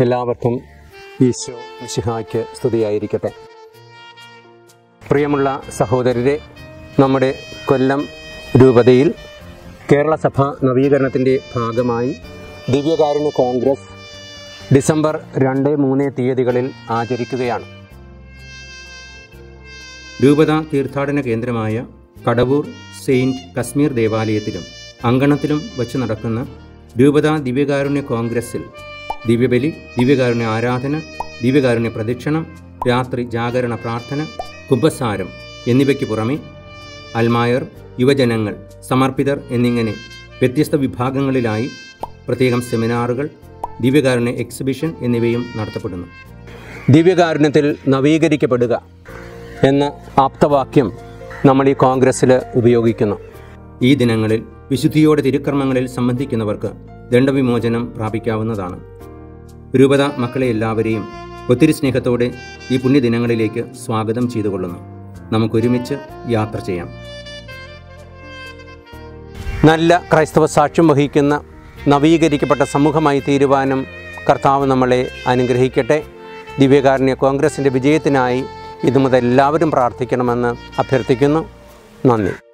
എല്ലാവർക്കും ഈശോ മിശിഹായ്ക്ക് സ്തുതിയായിരിക്കട്ടെ പ്രിയമുള്ള സഹോദരരെ നമ്മുടെ കൊല്ലം രൂപതയിൽ കേരള സഭ നവീകരണത്തിൻ്റെ ഭാഗമായി ദിവ്യകാരുണ്യ കോൺഗ്രസ് ഡിസംബർ രണ്ട് മൂന്ന് തീയതികളിൽ ആചരിക്കുകയാണ് രൂപത തീർത്ഥാടന കേന്ദ്രമായ കടവൂർ സെയിൻറ്റ് കശ്മീർ ദേവാലയത്തിലും അങ്കണത്തിലും വച്ച് നടക്കുന്ന രൂപത ദിവ്യകാരുണ്യ കോൺഗ്രസിൽ ദിവ്യബലി ദിവ്യകാരുണ്യ ആരാധന ദിവ്യകാരുണ്യ പ്രദക്ഷിണം രാത്രി ജാഗരണ പ്രാർത്ഥന കുംഭസാരം എന്നിവയ്ക്ക് പുറമെ അൽമായർ യുവജനങ്ങൾ സമർപ്പിതർ എന്നിങ്ങനെ വ്യത്യസ്ത വിഭാഗങ്ങളിലായി പ്രത്യേകം സെമിനാറുകൾ ദിവ്യകാരുണ്യ എക്സിബിഷൻ എന്നിവയും നടത്തപ്പെടുന്നു ദിവ്യകാരുണ്യത്തിൽ നവീകരിക്കപ്പെടുക എന്ന ആപ്തവാക്യം നമ്മൾ ഈ കോൺഗ്രസ്സിൽ ഉപയോഗിക്കുന്നു ഈ ദിനങ്ങളിൽ വിശുദ്ധിയോടെ തിരുക്കർമ്മങ്ങളിൽ സംബന്ധിക്കുന്നവർക്ക് ദണ്ഡവിമോചനം പ്രാപിക്കാവുന്നതാണ് രൂപത മക്കളെ എല്ലാവരെയും ഒത്തിരി സ്നേഹത്തോടെ ഈ പുണ്യദിനങ്ങളിലേക്ക് സ്വാഗതം ചെയ്തുകൊള്ളുന്നു നമുക്കൊരുമിച്ച് യാത്ര ചെയ്യാം നല്ല ക്രൈസ്തവ സാക്ഷ്യം വഹിക്കുന്ന നവീകരിക്കപ്പെട്ട സമൂഹമായി തീരുവാനും കർത്താവ് നമ്മളെ അനുഗ്രഹിക്കട്ടെ ദിവ്യകാരുണ്യ കോൺഗ്രസിൻ്റെ വിജയത്തിനായി ഇതു മുതൽ എല്ലാവരും പ്രാർത്ഥിക്കണമെന്ന് അഭ്യർത്ഥിക്കുന്നു നന്ദി